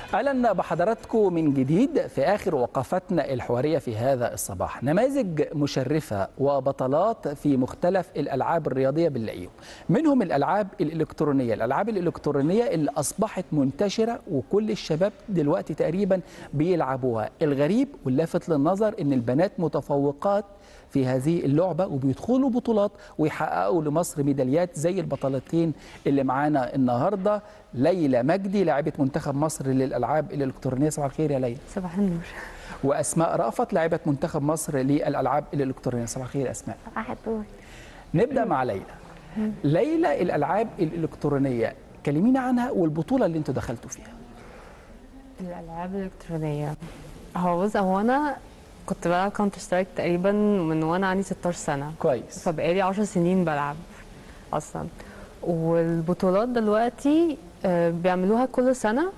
اهلا بحضراتكم من جديد في اخر وقفتنا الحواريه في هذا الصباح نماذج مشرفه وبطلات في مختلف الالعاب الرياضيه بنلاقيهم منهم الالعاب الالكترونيه الالعاب الالكترونيه اللي اصبحت منتشره وكل الشباب دلوقتي تقريبا بيلعبوها الغريب واللافت للنظر ان البنات متفوقات في هذه اللعبه وبيدخلوا بطولات ويحققوا لمصر ميداليات زي البطلتين اللي معانا النهارده ليلى مجدي لاعبه منتخب مصر للالعاب الالكترونيه صباح الخير يا ليلى صباح النور واسماء رأفت لاعبه منتخب مصر للالعاب الالكترونيه صباح الخير يا اسماء صباح النور نبدا مع ليلى ليلى الالعاب الالكترونيه كلمينا عنها والبطوله اللي انتوا دخلتوا فيها الالعاب الالكترونيه هو بص هو انا كنت بلعب كاونتر سترايك تقريبا من وانا عندي 16 سنه كويس فبقالي 10 سنين بلعب اصلا والبطولات دلوقتي آه، بيعملوها كل سنه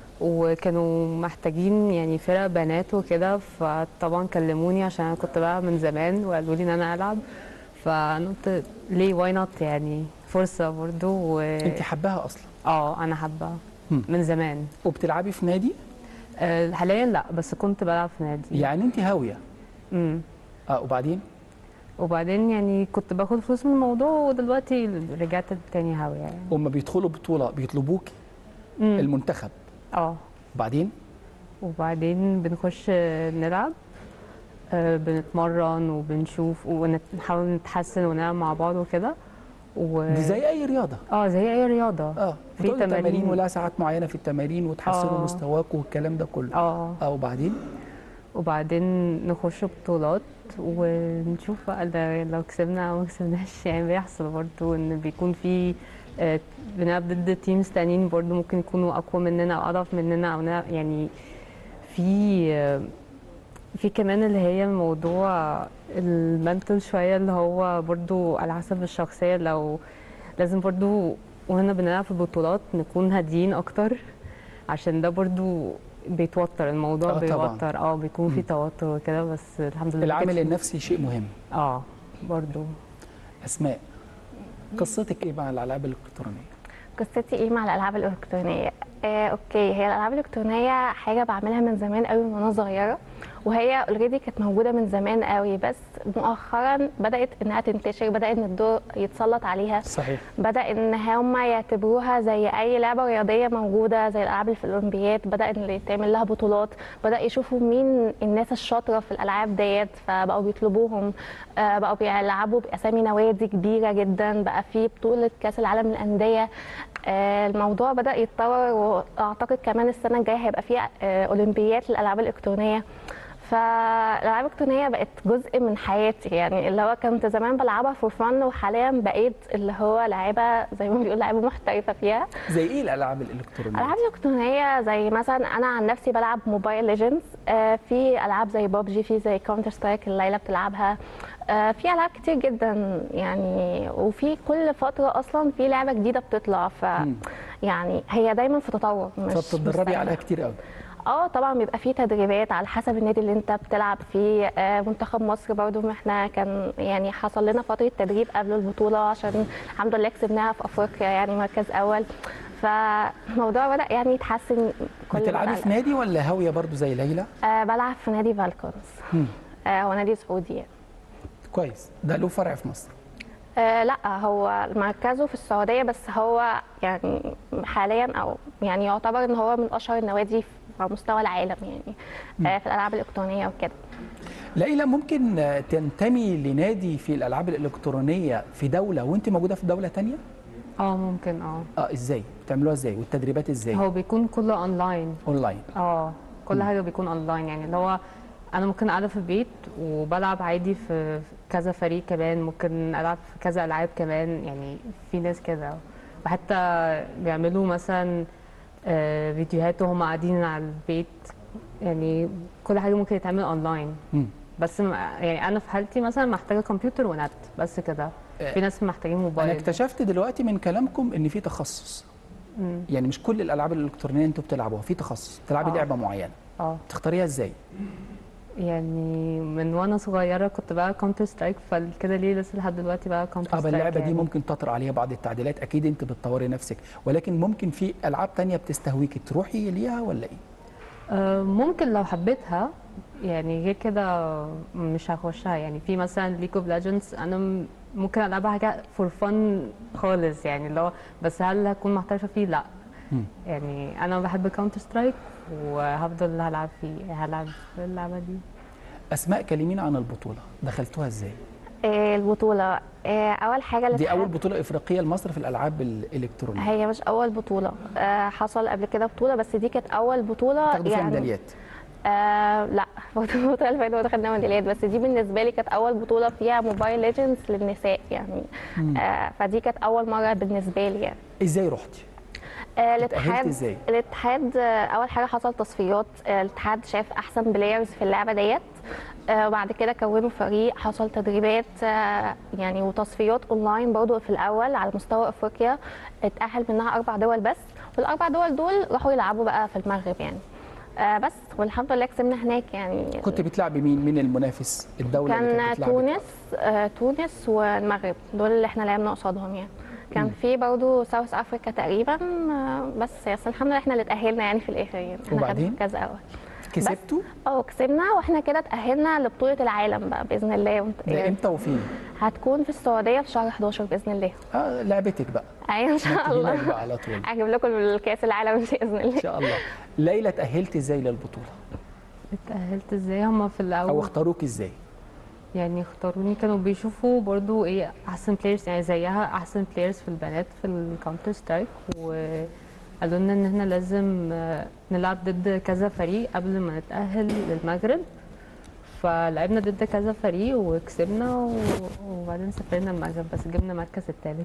وكانوا محتاجين يعني فرق بنات وكده فطبعا كلموني عشان انا كنت بلعب من زمان وقالوا لي ان انا العب فانا قلت ليه واي نوت يعني فرصه برضو و... انت حباها اصلا اه انا حابه هم. من زمان وبتلعبي في نادي آه، حاليا لا بس كنت بلعب في نادي يعني انت هاويه امم اه وبعدين وبعدين يعني كنت باخد فلوس من الموضوع ودلوقتي رجعت تاني هاوية يعني هم بيدخلوا بطوله بيطلبوكي مم. المنتخب اه وبعدين وبعدين بنخش نلعب آه، بنتمرن وبنشوف ونحاول نتحسن ونلعب مع بعض وكده و... دي زي اي رياضه اه زي اي رياضة اه في بتقعدوا تمارين تمارين. ولها ساعات معينه في التمارين وتحسنوا آه. مستواكم والكلام ده كله اه اه وبعدين وبعدين نخش بطولات ونشوف بقى ده لو كسبنا او ما كسبناش يعني بيحصل برضو ان بيكون في آه، بنلعب ضد تيمز تانيين برضو ممكن يكونوا اقوى مننا او اضعف مننا او نلعب يعني في آه، في كمان اللي هي الموضوع المنتل شوية اللي هو برضو على حسب الشخصية لو لازم برضو وانا بنلعب في البطولات نكون هاديين اكتر عشان ده برضو بيتوتر الموضوع آه طبعاً. بيوتر اه بيكون في توتر وكده بس الحمد لله العامل كانت- النفسي شيء مهم اه برضو اسماء قصتك ايه مع الالعاب الالكترونيه قصتي ايه مع الالعاب الالكترونيه آه، اوكي هي الالعاب الالكترونيه حاجه بعملها من زمان قوي من وانا صغيره وهي اوريدي كانت موجوده من زمان قوي بس مؤخرا بدات انها تنتشر بدا ان الضوء يتسلط عليها صحيح بدا ان هم يعتبروها زي اي لعبه رياضيه موجوده زي الالعاب اللي في الاولمبياد بدا ان يتعمل لها بطولات بدا يشوفوا مين الناس الشاطره في الالعاب ديت فبقوا بيطلبوهم آه، بقوا بيلعبوا باسامي نوادي كبيره جدا بقى في بطوله كاس العالم للانديه آه، الموضوع بدا يتطور واعتقد كمان السنه الجايه هيبقى في آه، اولمبيات للالعاب الالكترونيه فالالعاب الالكترونيه بقت جزء من حياتي يعني اللي هو كنت زمان بلعبها فور فن وحاليا بقيت اللي هو لعيبه زي ما بيقول لعيبه محترفه فيها زي ايه الالعاب الالكترونيه الالعاب الالكترونيه زي مثلا انا عن نفسي بلعب موبايل ليجندز في العاب زي بابجي في زي كاونتر سترايك اللي ليلى بتلعبها آه، في العاب كتير جدا يعني وفي كل فتره اصلا في لعبه جديده بتطلع ف مم. يعني هي دايما في تطور مش فبتتدربي مستمرة. عليها كتير قوي اه طبعا بيبقى فيه تدريبات على حسب النادي اللي انت بتلعب فيه آه منتخب مصر برضو احنا كان يعني حصل لنا فتره تدريب قبل البطوله عشان الحمد لله كسبناها في افريقيا يعني مركز اول فالموضوع بدا يعني يتحسن كل ما بتلعبي بقى- في نادي ولا هاويه برضو زي ليلى آه بلعب في نادي فالكونز مم. آه هو نادي سعودي يعني. كويس ده له فرع في مصر آه لا هو مركزه في السعوديه بس هو يعني حاليا او يعني يعتبر ان هو من اشهر النوادي على مستوى العالم يعني آه في الالعاب الالكترونيه وكده ليلى ممكن آه، تنتمي لنادي في الالعاب الالكترونيه في دوله وانت موجوده في دوله تانية اه ممكن اه اه ازاي بتعملوها ازاي والتدريبات ازاي هو بيكون كله اونلاين اونلاين اه كل حاجه بيكون اونلاين يعني اللي هو انا ممكن قاعده في البيت وبلعب عادي في في كذا فريق كمان ممكن العب في كذا العاب كمان يعني في ناس كده وحتى بيعملوا مثلا آه، فيديوهات وهم قاعدين على البيت يعني كل حاجه ممكن يتعمل اونلاين مم. بس م- يعني انا في حالتي مثلا محتاجه كمبيوتر ونت بس كده آه، في ناس محتاجين انا موبايل اكتشفت دلوقتي من كلامكم ان في تخصص مم. يعني مش كل الالعاب الالكترونيه انتوا بتلعبوها في تخصص بتلعبي آه. لعبه معينه اه تختاريها ازاي يعني من وانا صغيره كنت بقى كونتر سترايك فكده ليه لسه لحد دلوقتي بقى كونتر اه سترايك اللعبه دي يعني. ممكن تطرأ عليها بعض التعديلات اكيد انت بتطوري نفسك ولكن ممكن في العاب تانية بتستهويكي تروحي ليها ولا ايه آه، ممكن لو حبيتها يعني غير كده مش هخشها يعني في مثلا ليج اوف ليجندز انا م- ممكن العبها حاجه فور فن خالص يعني اللي هو بس هل هكون محترفه فيه لا مم. يعني انا بحب كاونتر سترايك وهفضل هلعب فيه هلعب في اللعبه دي اسماء كلمينا عن البطوله دخلتوها ازاي آه، البطولة آه، أول حاجة دي الاتحاد- اول بطوله افريقيه لمصر في الالعاب الالكترونيه هي مش أول بطولة آه، حصل قبل كده بطولة بس دي كانت أول بطولة تاخدوا فيها ميداليات آه لا برضه البطولة اللي فاتت دخلنا ميداليات بس دي بالنسبة لي كانت أول بطولة فيها موبايل ليجندز للنساء يعني آه فدي كانت أول مرة بالنسبة لي يعني ازاي رحتي آه، اتأهلتي الاتحاد ازاي؟ الاتحاد آه، اول حاجه حصل تصفيات آه، الاتحاد شاف احسن بلايرز في اللعبه ديت آه، وبعد كده كونوا فريق حصل تدريبات آه، يعني وتصفيات اونلاين برضو في الاول على مستوى افريقيا اتاهل منها اربع دول بس والاربع دول دول راحوا يلعبوا بقى في المغرب يعني آه، بس والحمد لله كسبنا هناك يعني كنت بتلعبي مين مين المنافس الدوله اللي كان كانت بتلعبك؟ تونس آه، تونس والمغرب دول اللي احنا لعبنا قصادهم يعني كان في برضه ساوث افريكا تقريبا آه، بس بس الحمد لله احنا اللي اتاهلنا يعني في الاخر يعني احنا وبعدين؟ خدنا مركز اول كسبتوا اه كسبنا واحنا كده اتاهلنا لبطوله العالم بقى باذن الله ونت- ده يعني امتى وفين هتكون في السعوديه في شهر 11 باذن الله اه لعبتك بقى ايوه ان شاء هناك الله بقى على طول اجيب لكم الكاس العالم باذن الله ان شاء الله ليلى اتاهلتي ازاي للبطوله اتأهلت ازاي هما في او الاول اختاروك ازاي يعني اختاروني كانوا بيشوفوا برضو ايه احسن بلايرز يعني زيها احسن بلايرز في البنات في الكاونتر سترايك وقالوا لنا ان احنا لازم آه، نلعب ضد كذا فريق قبل ما نتأهل للمغرب فلعبنا ضد كذا فريق وكسبنا و- وبعدين سافرنا المغرب بس جبنا المركز الثالث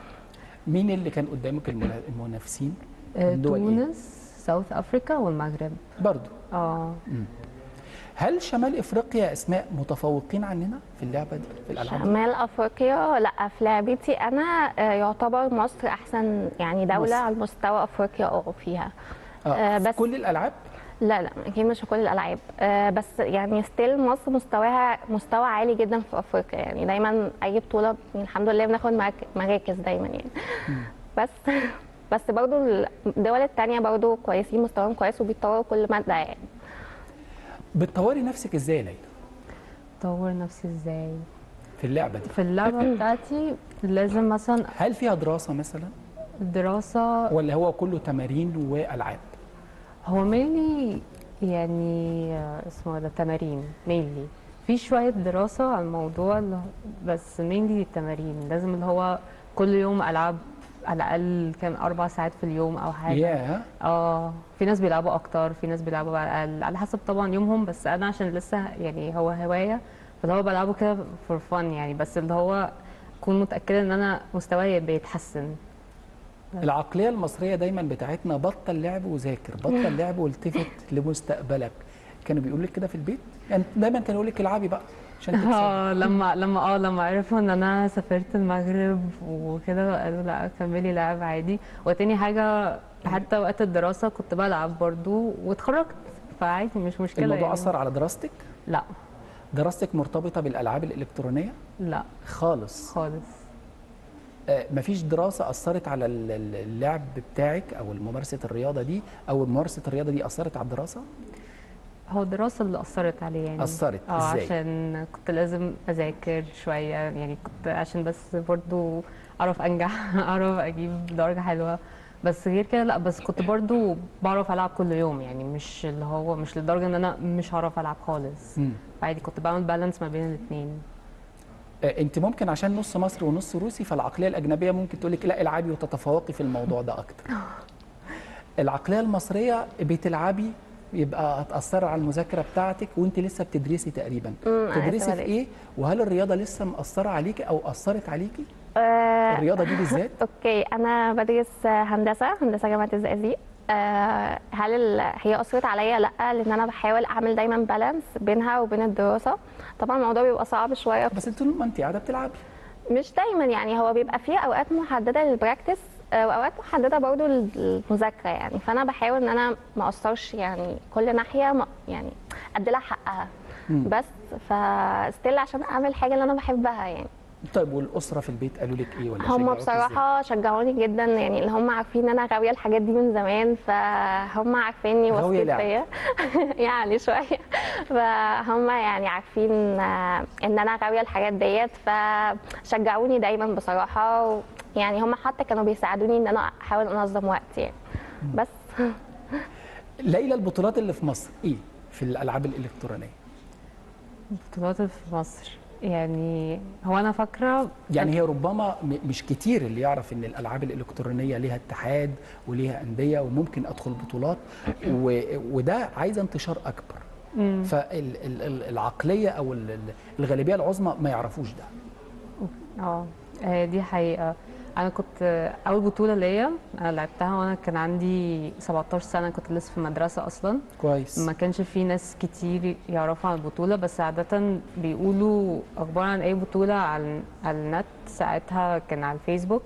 مين اللي كان قدامك المنا- المنافسين الدول إيه؟ تونس ساوث افريكا والمغرب برضو اه هل شمال افريقيا اسماء متفوقين عننا في اللعبه دي في الالعاب دي؟ شمال افريقيا لا في لعبتي انا آه، يعتبر مصر احسن يعني دوله مصر. على مستوى افريقيا اه فيها آه. آه، في بس- كل الالعاب لا لا اكيد مش في كل الالعاب آه بس يعني ستيل مصر مستواها مستوى عالي جدا في افريقيا يعني دايما اي بطوله يعني الحمد لله بناخد مراك- مراكز دايما يعني بس بس برضو الدول التانية برضو كويسين مستواهم كويس وبيتطوروا كل مادة يعني بتطوري نفسك ازاي يا ليلى طور نفسي ازاي في اللعبه دي في اللعبه بتاعتي لازم مثلا هل فيها دراسه مثلا الدراسه ولا هو كله تمارين والعاب هو مينلي يعني آه، اسمه ده تمارين مينلي في شوية دراسة على الموضوع اللي هو- بس مينلي تمارين لازم اللي هو كل يوم ألعاب على الأقل كام أربع ساعات في اليوم أو حاجة ياه اه في ناس بيلعبوا أكتر في ناس بيلعبوا على الأقل على حسب طبعا يومهم بس أنا عشان لسه يعني هو هواية فاللي هو بلعبه كده فور فن يعني بس اللي هو أكون متأكدة إن أنا مستواي بيتحسن العقليه المصريه دايما بتاعتنا بطل لعب وذاكر بطل لعب والتفت لمستقبلك كانوا بيقولوا لك كده في البيت يعني دايما كانوا يقول لك العبي بقى عشان تكسبي اه لما لما اه لما عرفوا ان انا سافرت المغرب وكده قالوا لا كملي لعب عادي وتاني حاجه حتى وقت الدراسه كنت بلعب برضو واتخرجت فعادي مش مشكله الموضوع يعني. اثر على دراستك لا دراستك مرتبطه بالالعاب الالكترونيه لا خالص خالص آه، مفيش دراسة أثرت على ال- ال- اللعب بتاعك أو ممارسة الرياضة دي أو ممارسة الرياضة دي أثرت على الدراسة؟ هو الدراسه اللي اثرت عليه يعني أثرت، اه إزاي؟ عشان كنت لازم اذاكر شويه يعني كنت عشان بس برضو اعرف انجح اعرف اجيب درجه حلوه بس غير كده لا بس كنت برضو بعرف العب كل يوم يعني مش اللي هو مش لدرجه ان انا مش هعرف العب خالص مم. عادي كنت بعمل بالانس ما بين الاثنين آه، أنت ممكن عشان نص مصري ونص روسي فالعقلية الأجنبية ممكن تقول لك لا العبي وتتفوقي في الموضوع ده أكتر. العقلية المصرية بتلعبي يبقى هتأثر على المذاكرة بتاعتك وأنت لسه بتدرسي تقريبا. أمم، تدرسي في أيوة. إيه؟ وهل الرياضة لسه مأثرة عليكي أو أثرت عليكي؟ آه الرياضة دي بالذات؟ اوكي انا بدرس هندسه هندسه جامعه الزقازيق آه هل ال... هي اثرت عليا لا لان انا بحاول اعمل دايما بالانس بينها وبين الدراسه طبعا الموضوع بيبقى صعب شويه بس طول ما أنت قاعدة بتلعبي. مش دايما يعني هو بيبقى فيه اوقات محدده للبراكتس آه، واوقات محدده برضو للمذاكره يعني فانا بحاول ان انا ما اقصرش يعني كل ناحيه ما يعني ادي لها حقها بس فستيل عشان اعمل حاجه اللي انا بحبها يعني طيب والاسره في البيت قالوا لك ايه ولا هم شجعوك بصراحة شجعوني جدا يعني اللي هم عارفين ان انا غاوية الحاجات دي من زمان فهم عارفيني غاوية واثقين لعب. فيا يعني شوية فهم يعني عارفين آه، ان انا غاوية الحاجات ديت فشجعوني دايما بصراحة و- يعني هم حتى كانوا بيساعدوني ان انا احاول انظم وقتي يعني بس إزاي؟ ليلى البطولات اللي في مصر ايه في الالعاب الالكترونيه بطولات في مصر يعني هو انا فاكره يعني هي ربما م- مش كتير اللي يعرف ان الالعاب الالكترونيه ليها اتحاد وليها انديه وممكن ادخل بطولات و... وده عايزه انتشار اكبر فالعقليه او ال- ال- الغالبيه العظمى ما يعرفوش ده اه آه، دي حقيقة أنا كنت آه، أول بطولة ليا أنا لعبتها وأنا كان عندي 17 سنة كنت لسه في المدرسة أصلا كويس ما كانش في ناس كتير يعرفوا عن البطولة بس عادة بيقولوا أخبار عن أي بطولة على على النت ساعتها كان على الفيسبوك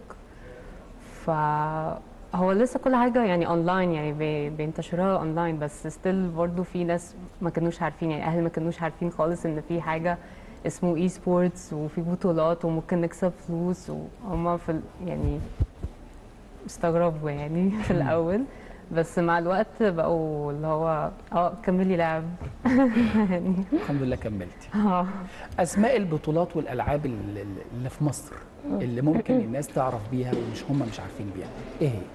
فهو لسه كل حاجة يعني أونلاين يعني بي- بينتشروها أونلاين بس ستيل برضه في ناس ما كانوش عارفين يعني أهل ما كانوش عارفين خالص إن في حاجة اسمه اي سبورتس وفي بطولات وممكن نكسب فلوس وهما في ال- يعني استغربوا يعني في الأول بس مع الوقت بقوا اللي هو اه كملي لعب يعني الحمد لله كملتي اه اسماء البطولات والالعاب ال- ال- اللي في مصر اللي ممكن الناس تعرف بيها ومش هم مش عارفين بيها ايه هي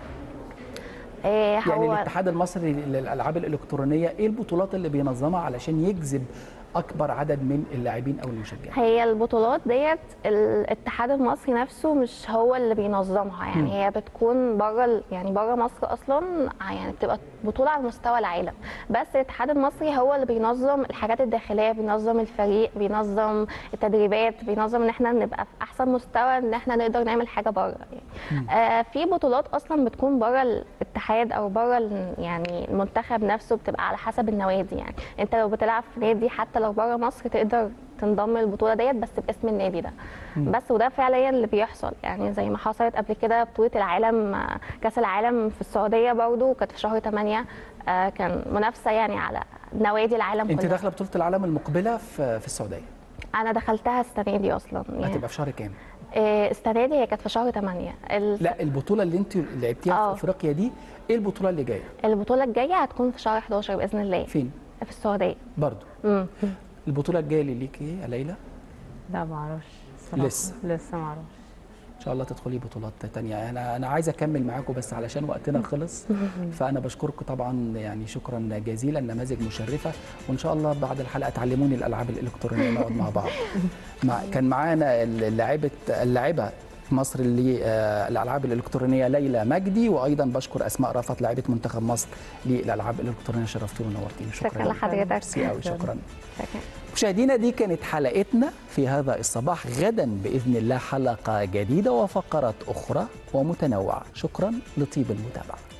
إيه يعني هو الاتحاد المصري للالعاب الالكترونيه ايه البطولات اللي بينظمها علشان يجذب اكبر عدد من اللاعبين او المشجعين هي البطولات ديت الاتحاد المصري نفسه مش هو اللي بينظمها يعني مم. هي بتكون بره ال- يعني بره مصر اصلا يعني بتبقى بطوله على مستوى العالم بس الاتحاد المصري هو اللي بينظم الحاجات الداخليه بينظم الفريق بينظم التدريبات بينظم ان احنا نبقى في احسن مستوى ان احنا نقدر نعمل حاجه بره يعني آه في بطولات اصلا بتكون بره الاتحاد او بره ال- يعني المنتخب نفسه بتبقى على حسب النوادي يعني انت لو بتلعب في نادي حتى لو بره مصر تقدر تنضم للبطوله ديت بس باسم النادي ده بس وده فعليا اللي بيحصل يعني زي ما حصلت قبل كده بطوله العالم آه، كاس العالم في السعوديه برضو كانت في شهر 8 آه، كان منافسه يعني على نوادي العالم انت كلها داخله بطوله العالم المقبله في في السعوديه انا دخلتها السنه دي اصلا يعني هتبقى في شهر كام آه، السنه دي هي كانت في شهر 8 ال- لا البطوله اللي انت لعبتيها آه. في افريقيا دي ايه البطوله اللي جايه البطوله الجايه هتكون في شهر 11 باذن الله فين في السعوديه برضو امم البطوله الجايه اللي ليك ايه يا ليلى لا ما اعرفش الصراحة. لسه. لسه ما اعرفش ان شاء الله تدخلي بطولات تانية انا انا عايز اكمل معاكم بس علشان وقتنا خلص فانا بشكركم طبعا يعني شكرا جزيلا نماذج مشرفه وان شاء الله بعد الحلقه تعلموني الالعاب الالكترونيه نقعد مع بعض مع كان معانا اللاعبه اللاعبه في مصر للالعاب الالكترونيه ليلى مجدي وايضا بشكر اسماء رفعت لاعبه منتخب مصر للالعاب الالكترونيه شرفتوني ونورتيني شكرا شكرا لك. لحضرتك ميرسي قوي شكرا شكرا مشاهدينا دي كانت حلقتنا في هذا الصباح غدا بإذن الله حلقة جديدة وفقرات أخرى ومتنوعة شكرا لطيب المتابعة